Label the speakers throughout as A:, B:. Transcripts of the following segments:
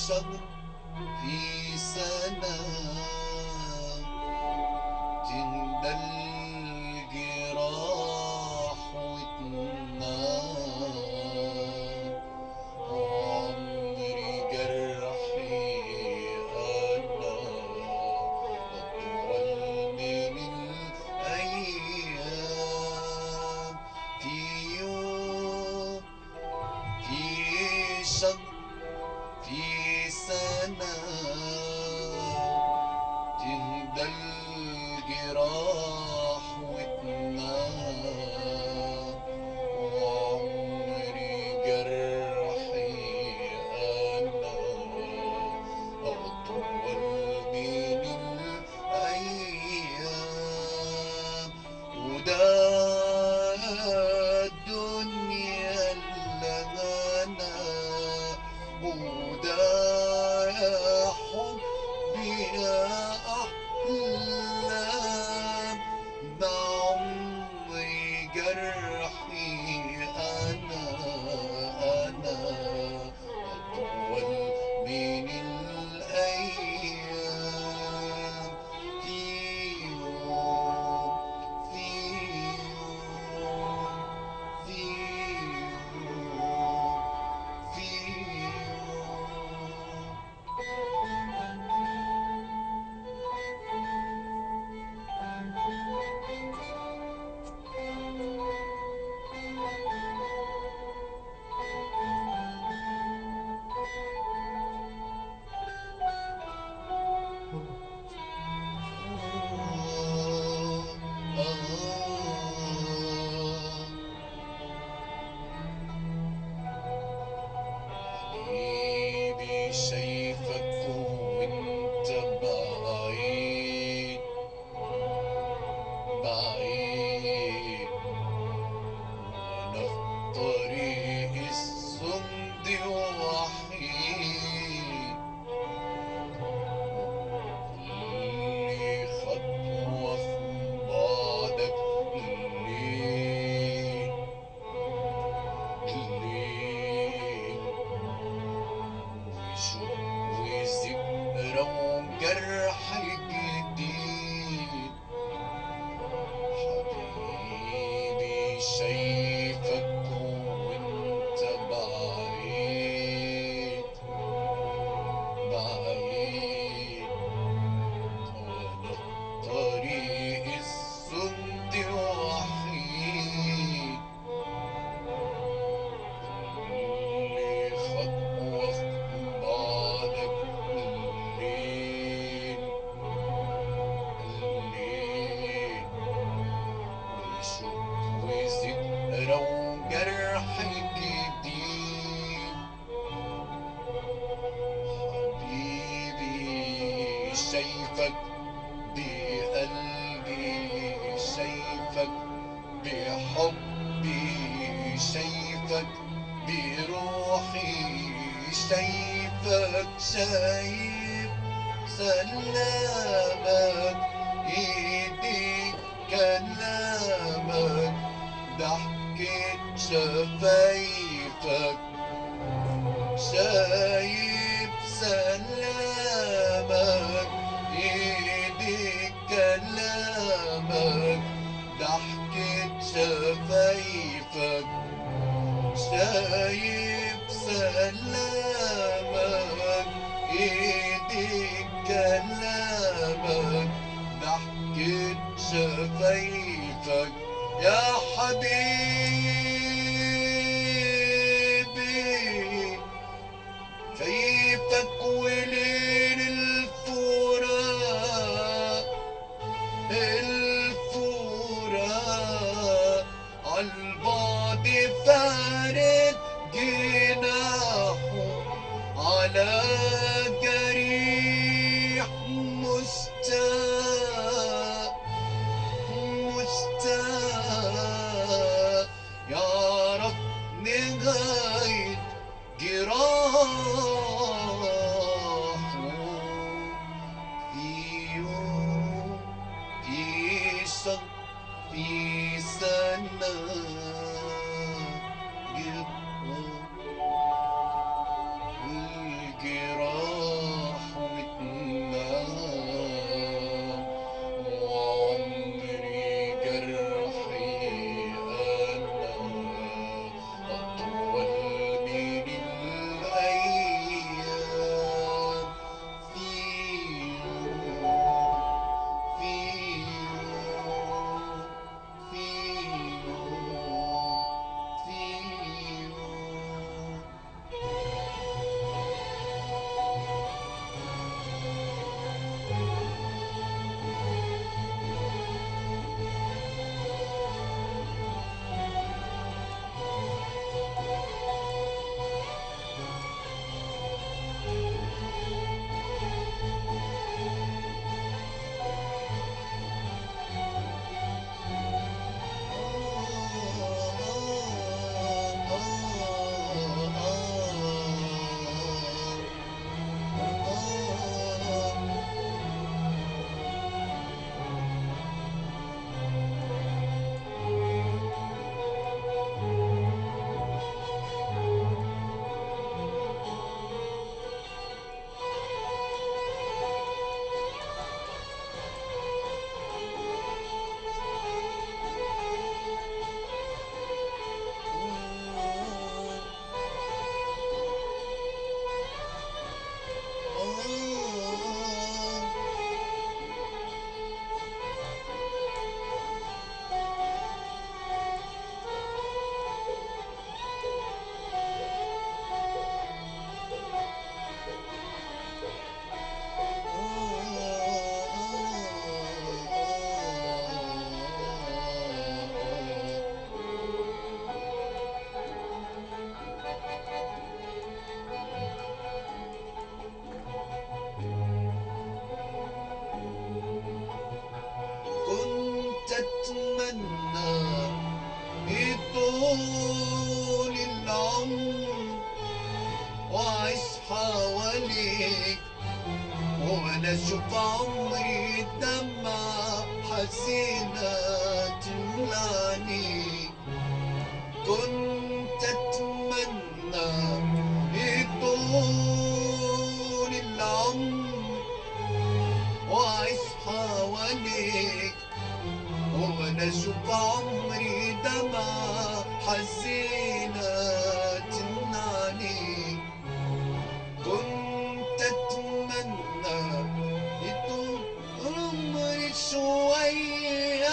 A: شهر في سنة تندى الجراح وتنام عمري جرحي أنا أطول من الأيام في يوم في شهر في سنة تهدى الجراح وتنام وعمري جرحي أنا أطول من الأيام وده الدنيا اللي أنا وده حبي يا أحلام ده عمري جرحي أنا أنا أطول من الأيام في يوم في يوم في يوم في يوم حبيبي شايفك وانت بعيد بعيد وانا في طريق السند وحيد كل خطوة في بعدك ليه ليه وشوق وذكرى وجرح جديد حبيبي شايفك وانت بعيد بعيد وانا في طريق السند وحيد كل خطوة في بعدك الليل الليل وشوق وذكرى وجرح جديد حبيبي شايفك بقلبي شايفك بحبي شايفك بروحي شايفك شايف سلامك ايدي كلامك ضحكة شفايفك شايف سلامك ايدي كلامك ضحكة شفايفك شايف سلامك ايدي كلامك ضحكة شفايفك يا حبيبي كيفك وليل الفراق الفراق عالبعد فارد جناحه على جريح مشتاق مشتاق أتمنى بطول العمر وأعيش حواليك وأنا أشوف عمري دمعة حزينة تملاني كنت أتمنى بطول العمر وأعيش حواليك وأنا أشوف عمري دمعة حزينة تمنعني كنت أتمنى يطول عمري شوية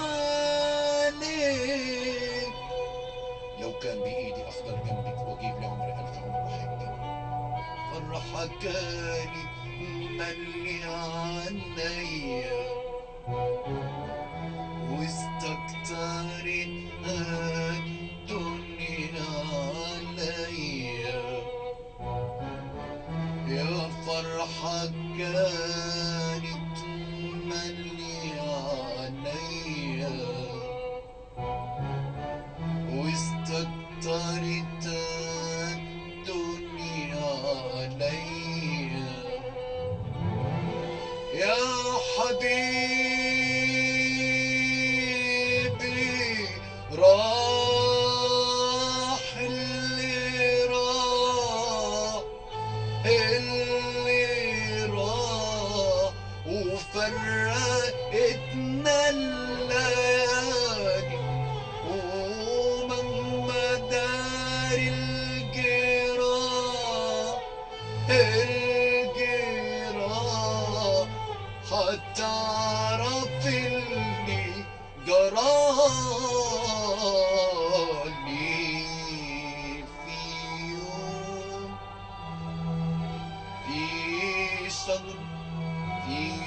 A: عليك لو كان بإيدي أفضل جنبك وأجيب لعمري ألف عمر وأحبك فرحة كانت ملي عينيا واستكترت الدنيا عليا يا فرحة كانت ملي عينيا واستكترت الدنيا عليا يا حبيبي راح اللي راح اللي راح وفرقتنا الليالي ومهما دار الجراح الجراح هتعرف اللي جرالي في يوم في شهر في